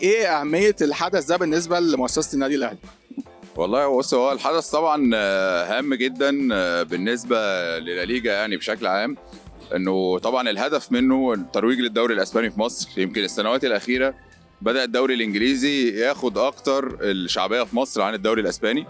رايك ايه اهميه الحدث ده بالنسبه لمؤسسه النادي الاهلي والله بص هو الحدث طبعا آه، هام جدا آه، بالنسبه للليجا يعني بشكل عام انه طبعا الهدف منه الترويج للدوري الاسباني في مصر يمكن السنوات الاخيره بدا الدوري الانجليزي ياخد اكتر الشعبيه في مصر عن الدوري الاسباني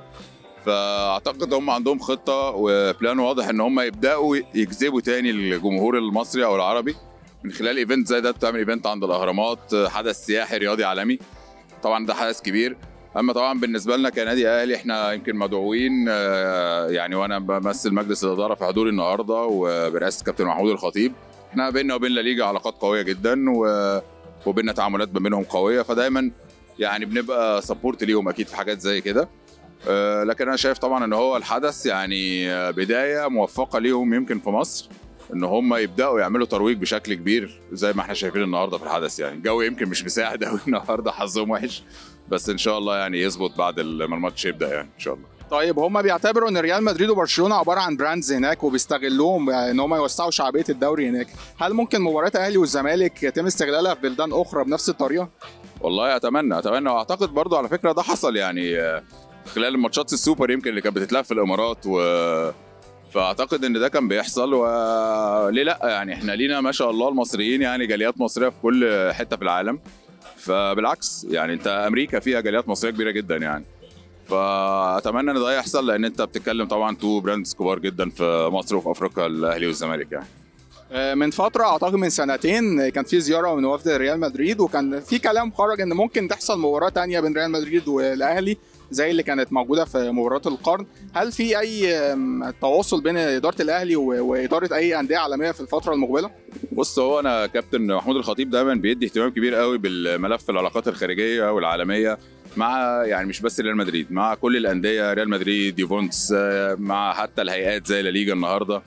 فاعتقد هم عندهم خطه وبلان واضح ان هم يبداوا يجذبوا تاني الجمهور المصري او العربي من خلال ايفنت زي ده بتعمل ايفنت عند الاهرامات حدث سياحي رياضي عالمي طبعا ده حدث كبير اما طبعا بالنسبه لنا كنادي اهلي احنا يمكن مدعوين آه، يعني وانا بمثل مجلس الاداره في حضوري النهارده وبرئاسه كابتن محمود الخطيب احنا بيننا وبين لا ليجا علاقات قويه جدا و- وبيننا تعاملات ما بينهم قويه فدايما يعني بنبقى سبورت ليهم اكيد في حاجات زي كده آه، لكن انا شايف طبعا ان هو الحدث يعني آه، بدايه موفقه ليهم يمكن في مصر ان هم يبداوا يعملوا ترويج بشكل كبير زي ما احنا شايفين النهارده في الحدث يعني الجو يمكن مش مساعد قوي النهارده حظهم وحش بس ان شاء الله يعني يظبط بعد ما الماتش يبدا يعني ان شاء الله طيب هم بيعتبروا ان ريال مدريد وبرشلونه عباره عن براندز هناك وبيستغلوهم ان هم يوسعوا شعبيه الدوري هناك هل ممكن مباراه الاهلي والزمالك يتم استغلالها في بلدان اخرى بنفس الطريقه والله اتمنى اتمنى واعتقد برضو على فكره ده حصل يعني آه، خلال ماتشات السوبر يمكن اللي كانت بتتلعب في الامارات و فاعتقد ان ده كان بيحصل وليه لا يعني احنا لينا ما شاء الله المصريين يعني جاليات مصريه في كل حته في العالم فبالعكس يعني انت امريكا فيها جاليات مصريه كبيره جدا يعني فاتمنى ان ده يحصل لان انت بتتكلم طبعا تو براندز كبار جدا في مصر وفي افريقيا الاهلي والزمالك يعني آه، من فتره اعتقد من سنتين كان في زياره من وفد ريال مدريد وكان في كلام خرج ان ممكن تحصل مباراه تانية بين ريال مدريد والاهلي زي اللي كانت موجوده في مباراه القرن هل في اي آم، تواصل بين اداره الاهلي و- واداره اي انديه عالميه في الفتره المقبله بص هو انا كابتن محمود الخطيب دايما بيدي اهتمام كبير قوي بالملف العلاقات الخارجيه والعالميه مع يعني مش بس ريال مدريد مع كل الانديه ريال مدريد يوفنتوس آه، مع حتى الهيئات زي لا ليجا النهارده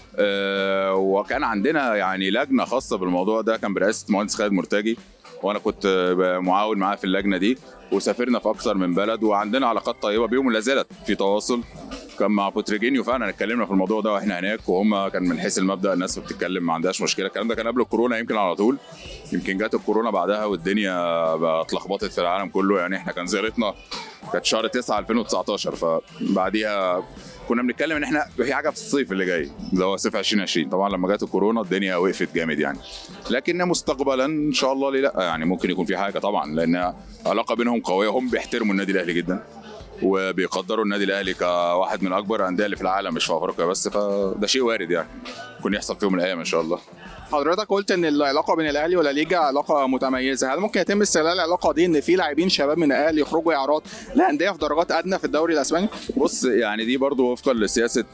آه، وكان عندنا يعني لجنه خاصه بالموضوع ده كان برئاسه المهندس خالد مرتجي وانا كنت آه، معاون معاه في اللجنه دي وسافرنا في اكثر من بلد وعندنا علاقات طيبه بيهم ولا زالت في تواصل كان مع بوتريجينيو فعلا اتكلمنا في الموضوع ده واحنا هناك وهم كان من حيث المبدا الناس بتتكلم ما عندهاش مشكله الكلام ده كان قبل الكورونا يمكن على طول يمكن جت الكورونا بعدها والدنيا بقى اتلخبطت في العالم كله يعني احنا كان زيارتنا كانت شهر 9 2019 فبعديها كنا بنتكلم ان احنا في حاجه في الصيف اللي جاي اللي هو صيف 2020 طبعا لما جت الكورونا الدنيا وقفت جامد يعني لكن مستقبلا ان شاء الله ليه لا يعني ممكن يكون في حاجه طبعا لان علاقه بينهم قويه هم بيحترموا النادي الاهلي جدا وبيقدروا النادي الاهلي كواحد من اكبر الانديه اللي في العالم مش في افريقيا بس فده شيء وارد يعني ممكن يحصل في يوم من الايام ان شاء الله حضرتك قلت ان العلاقه بين الاهلي ولا ليجا علاقه متميزه هل ممكن يتم استغلال العلاقه دي ان في لاعبين شباب من الاهلي يخرجوا اعارات لانديه في درجات ادنى في الدوري الاسباني بص يعني دي برضو وفقا لسياسه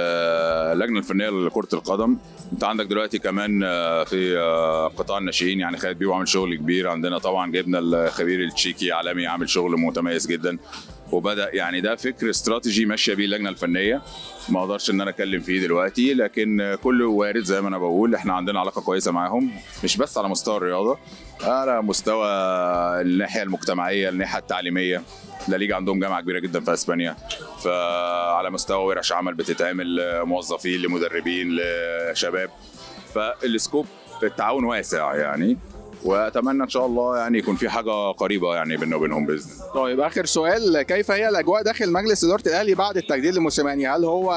ال- اللجنه الفنيه لكره القدم انت عندك دلوقتي كمان آه، في آه، قطاع الناشئين يعني خالد بيبو عامل شغل كبير عندنا طبعا جبنا الخبير التشيكي عالمي عامل شغل متميز جدا وبدا يعني ده فكر استراتيجي ماشيه بيه اللجنه الفنيه ما اقدرش ان انا اتكلم فيه دلوقتي لكن كله وارد زي ما انا بقول احنا عندنا علاقه كويسه معاهم مش بس على مستوى الرياضه على مستوى الناحيه المجتمعيه الناحيه التعليميه لا ليجا عندهم جامعه كبيره جدا في اسبانيا فعلى مستوى ورش عمل بتتعمل موظفين لمدربين لشباب فالسكوب التعاون واسع يعني واتمنى ان شاء الله يعني يكون في حاجه قريبه يعني بيننا وبينهم باذن الله طيب اخر سؤال كيف هي الاجواء داخل مجلس اداره الاهلي بعد التجديد لموسيماني هل هو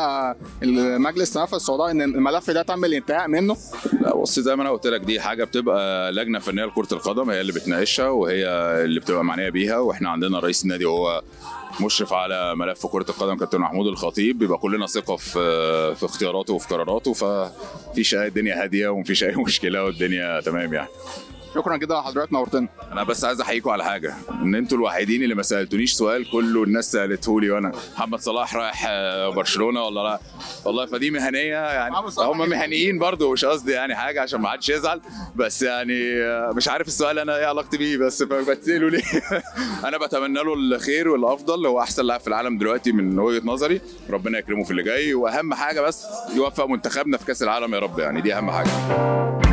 المجلس تنفذ الصعداء ان الملف ده تم الانتهاء منه لا بص زي ما انا قلت لك دي حاجه بتبقى لجنه فنيه لكره القدم هي اللي بتناقشها وهي اللي بتبقى معنيه بيها واحنا عندنا رئيس النادي وهو مشرف على ملف كره القدم كابتن محمود الخطيب بيبقى كلنا ثقه في في اختياراته وفي قراراته فمفيش اي الدنيا هاديه ومفيش اي مشكله والدنيا تمام يعني شكرا جدا لحضرتك نورتنا انا بس عايز احييكم على حاجه ان انتوا الوحيدين اللي ما سالتونيش سؤال كله الناس سالته لي وانا محمد صلاح رايح آه، برشلونه ولا لا والله فدي مهنيه يعني محمد صلاح هم مهنيين برضو مش قصدي يعني حاجه عشان ما حدش يزعل بس يعني آه، مش عارف السؤال انا ايه علاقتي بيه بس بتساله ليه انا بتمنى له الخير والافضل هو احسن لاعب في العالم دلوقتي من وجهه نظري ربنا يكرمه في اللي جاي واهم حاجه بس يوفق منتخبنا في كاس العالم يا رب يعني دي اهم حاجه